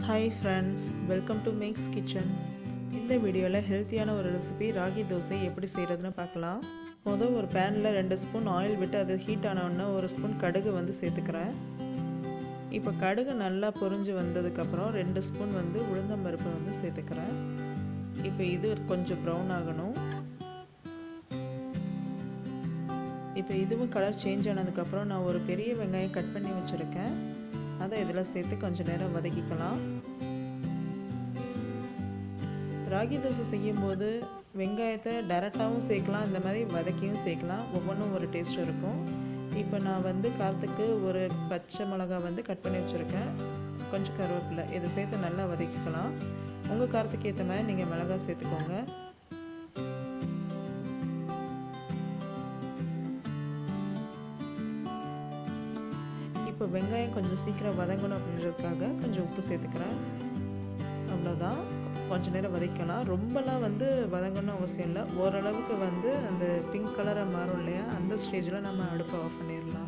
hi friends welcome to Max kitchen இந்த வீடியோவில் ஹெல்த்தியான ஒரு ரெசிபி ராகி தோசை எப்படி செய்கிறதுன்னு பார்க்கலாம் முதல் ஒரு பேனில் ரெண்டு ஸ்பூன் ஆயில் விட்டு அது ஹீட் ஆனவுடனே ஒரு ஸ்பூன் கடுகு வந்து சேர்த்துக்கிறேன் இப்போ கடுகு நல்லா பொரிஞ்சு வந்ததுக்கப்புறம் ரெண்டு ஸ்பூன் வந்து உளுந்தம்பருப்பு வந்து சேர்த்துக்கிறேன் இப்போ இது கொஞ்சம் ப்ரௌன் ஆகணும் இப்போ இதுவும் கலர் சேஞ்ச் ஆனதுக்கப்புறம் நான் ஒரு பெரிய வெங்காயம் கட் பண்ணி வச்சுருக்கேன் அதை இதில் சேர்த்து கொஞ்சம் நேரம் வதக்கிக்கலாம் ராகி தோசை செய்யும்போது வெங்காயத்தை டேரெக்டாகவும் சேர்க்கலாம் இந்த மாதிரி வதக்கியும் சேர்க்கலாம் ஒவ்வொன்றும் ஒரு டேஸ்ட் இருக்கும் இப்போ நான் வந்து காரத்துக்கு ஒரு பச்சை மிளகா வந்து கட் பண்ணி வச்சுருக்கேன் கொஞ்சம் கருவேப்பிலை இதை சேர்த்து நல்லா வதக்கிக்கலாம் உங்கள் காரத்துக்கு ஏற்ற மாதிரி நீங்கள் மிளகா சேர்த்துக்கோங்க இப்போ வெங்காயம் கொஞ்சம் சீக்கிரம் வதங்கணும் அப்படின்றதுக்காக கொஞ்சம் உப்பு சேர்த்துக்கிறேன் அவ்வளோதான் கொஞ்ச நேரம் வதக்கலாம் ரொம்பலாம் வந்து வதங்கணும் அவசியம் இல்லை ஓரளவுக்கு வந்து அந்த பிங்க் கலரை மாறும் இல்லையா அந்த ஸ்டேஜில் நம்ம அடுப்பை ஆஃப் பண்ணிடலாம்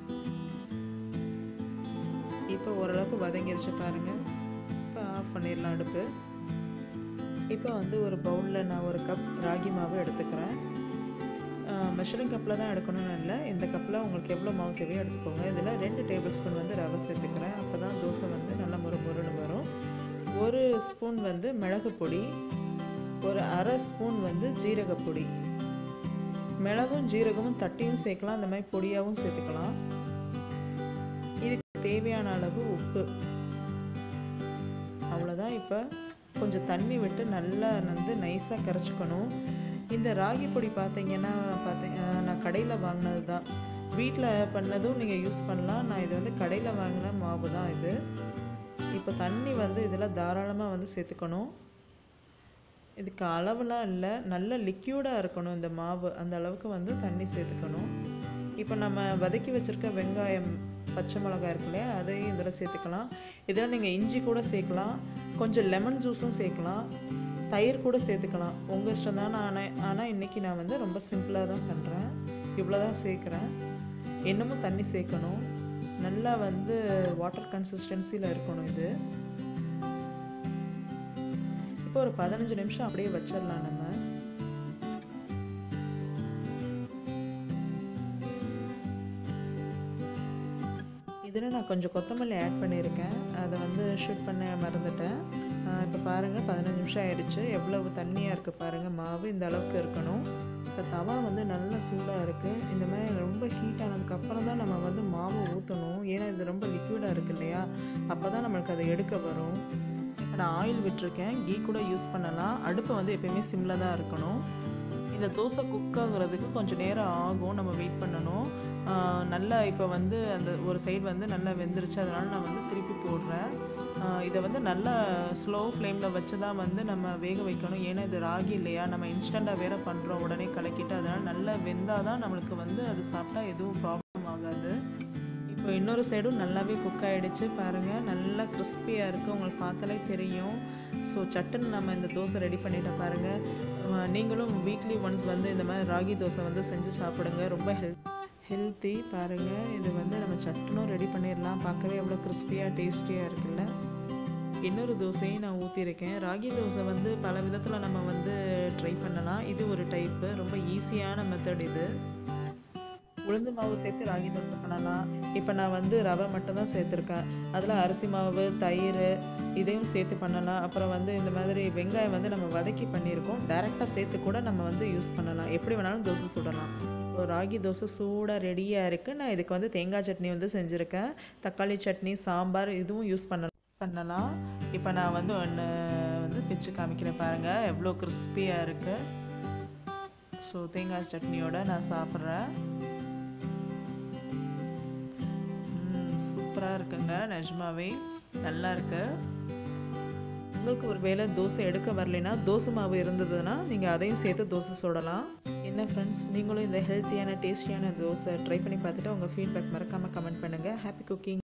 இப்போ ஓரளவுக்கு வதங்கிருச்சு பாருங்கள் இப்போ ஆஃப் பண்ணிடலாம் அடுப்பு இப்போ வந்து ஒரு பவுலில் நான் ஒரு கப் ராகி மாவு எடுத்துக்கிறேன் மெஷரிங் கப்பில் தான் எடுக்கணும்னு இல்லை இந்த கப்பில் உங்களுக்கு எவ்வளோ மாவு தேவையோ எடுத்துக்கோங்க இதில் ரெண்டு டேபிள் ஸ்பூன் வந்து ரவை சேர்த்துக்கிறேன் அப்போ தான் தோசை வந்து நல்லா முறு முருன்னு வரும் ஒரு ஸ்பூன் வந்து மிளகு பொடி ஒரு அரை ஸ்பூன் வந்து ஜீரக பொடி மிளகும் ஜீரகமும் தட்டியும் சேர்க்கலாம் அந்த மாதிரி பொடியாகவும் சேர்த்துக்கலாம் இதுக்கு தேவையான அளவு உப்பு அவ்வளோதான் இப்போ கொஞ்சம் தண்ணி விட்டு நல்லா வந்து நைஸாக கரைச்சிக்கணும் இந்த ராகி பொடி பார்த்தீங்கன்னா பார்த்தீங்க நான் கடையில் வாங்கினது தான் வீட்டில் பண்ணதும் நீங்கள் யூஸ் பண்ணலாம் நான் இது வந்து கடையில் வாங்கின மாவு தான் இது இப்போ தண்ணி வந்து இதில் தாராளமாக வந்து சேர்த்துக்கணும் இதுக்கு அளவுலாம் இல்லை நல்ல லிக்யூடாக இருக்கணும் இந்த மாவு அந்த அளவுக்கு வந்து தண்ணி சேர்த்துக்கணும் இப்போ நம்ம வதக்கி வச்சுருக்க வெங்காயம் பச்சை மிளகாய் இருக்கு இல்லையா அதையும் இதில் சேர்த்துக்கலாம் இதில் நீங்கள் இஞ்சி கூட சேர்க்கலாம் கொஞ்சம் லெமன் ஜூஸும் சேர்க்கலாம் தயிர் கூட சேர்த்துக்கலாம் உங்கள் இஷ்டம் தான் நான் ஆனால் இன்றைக்கி நான் வந்து ரொம்ப சிம்பிளாக தான் பண்ணுறேன் இவ்வளோ தான் சேர்க்குறேன் இன்னமும் தண்ணி சேர்க்கணும் நல்லா வந்து வாட்டர் கன்சிஸ்டன்சியில் இருக்கணும் இது இப்போ ஒரு பதினஞ்சு நிமிஷம் அப்படியே வச்சிடலாம் நம்ம இதில் நான் கொஞ்சம் கொத்தமல்லி ஆட் பண்ணியிருக்கேன் அதை வந்து ஷூட் பண்ண மறந்துட்டேன் இப்போ பாருங்கள் பதினஞ்சு நிமிஷம் ஆயிடுச்சு எவ்வளவு தண்ணியாக இருக்குது பாருங்கள் மாவு இந்த அளவுக்கு இருக்கணும் இப்போ தவா வந்து நல்லா சூடாக இருக்குது இந்த மாதிரி ரொம்ப ஹீட் ஆனதுக்கப்புறம் தான் நம்ம வந்து மாவு ஊற்றணும் ஏன்னா இது ரொம்ப லிக்விடாக இருக்குது இல்லையா அப்போ தான் நம்மளுக்கு அதை எடுக்க வரும் இப்போ நான் ஆயில் விட்டுருக்கேன் கீ கூட யூஸ் பண்ணலாம் அடுப்பு வந்து எப்பயுமே சிம்மில் தான் இருக்கணும் இந்த தோசை குக் ஆகுறதுக்கு கொஞ்சம் நேரம் ஆகும் நம்ம வெயிட் பண்ணணும் நல்லா இப்போ வந்து அந்த ஒரு சைடு வந்து நல்லா வெந்துருச்சு அதனால் நான் வந்து திருப்பி போடுறேன் இதை வந்து நல்லா ஸ்லோ ஃப்ளேமில் வச்சு தான் வந்து நம்ம வேக வைக்கணும் ஏன்னா இது ராகி இல்லையா நம்ம இன்ஸ்டண்ட்டாக வேற பண்ணுறோம் உடனே கலக்கிட்டு அதனால் நல்லா வெந்தால் தான் நம்மளுக்கு வந்து அது சாப்பிட்டா எதுவும் ப்ராப்ளம் ஆகாது இப்போ இன்னொரு சைடும் நல்லாவே குக் ஆகிடுச்சு பாருங்கள் நல்லா கிறிஸ்பியாக இருக்குது உங்களுக்கு பார்த்தாலே தெரியும் ஸோ சட்டுன்னு நம்ம இந்த தோசை ரெடி பண்ணிட்ட பாருங்கள் நீங்களும் வீக்லி ஒன்ஸ் வந்து இந்த மாதிரி ராகி தோசை வந்து செஞ்சு சாப்பிடுங்க ரொம்ப ஹெல்த் ஹெல்த்தி பாருங்கள் இது வந்து நம்ம சட்டுனும் ரெடி பண்ணிடலாம் பார்க்கவே எவ்வளோ கிறிஸ்பியாக டேஸ்டியாக இருக்குல்ல இன்னொரு தோசையும் நான் ஊற்றிருக்கேன் ராகி தோசை வந்து பல விதத்தில் நம்ம வந்து ட்ரை பண்ணலாம் இது ஒரு டைப்பு ரொம்ப ஈஸியான மெத்தட் இது உளுந்து மாவு சேர்த்து ராகி தோசை பண்ணலாம் இப்போ நான் வந்து ரவை மட்டும் தான் சேர்த்துருக்கேன் அதில் அரிசி மாவு தயிர் இதையும் சேர்த்து பண்ணலாம் அப்புறம் வந்து இந்த மாதிரி வெங்காயம் வந்து நம்ம வதக்கி பண்ணியிருக்கோம் டைரெக்டாக சேர்த்து கூட நம்ம வந்து யூஸ் பண்ணலாம் எப்படி வேணாலும் தோசை சுடலாம் இப்போ ராகி தோசை சூடாக ரெடியாக இருக்குது நான் இதுக்கு வந்து தேங்காய் சட்னி வந்து செஞ்சுருக்கேன் தக்காளி சட்னி சாம்பார் இதுவும் யூஸ் பண்ண பண்ணலாம் இப்போ நான் வந்து ஒன்று வந்து பிச்சு காமிக்கிறேன் பாருங்கள் எவ்வளோ கிறிஸ்பியாக இருக்குது ஸோ தேங்காய் சட்னியோட நான் சாப்பிட்றேன் சூப்பராக இருக்குங்க நிஜமாவே நல்லா இருக்கு உங்களுக்கு ஒரு வேளை தோசை எடுக்க வரலைன்னா தோசை மாவு இருந்ததுன்னா நீங்கள் அதையும் சேர்த்து தோசை சுடலாம் என்ன ஃப்ரெண்ட்ஸ் நீங்களும் இந்த ஹெல்த்தியான டேஸ்டியான தோசை ட்ரை பண்ணி பார்த்துட்டு உங்கள் ஃபீட்பேக் மறக்காமல் கமெண்ட் பண்ணுங்கள் ஹாப்பி குக்கிங்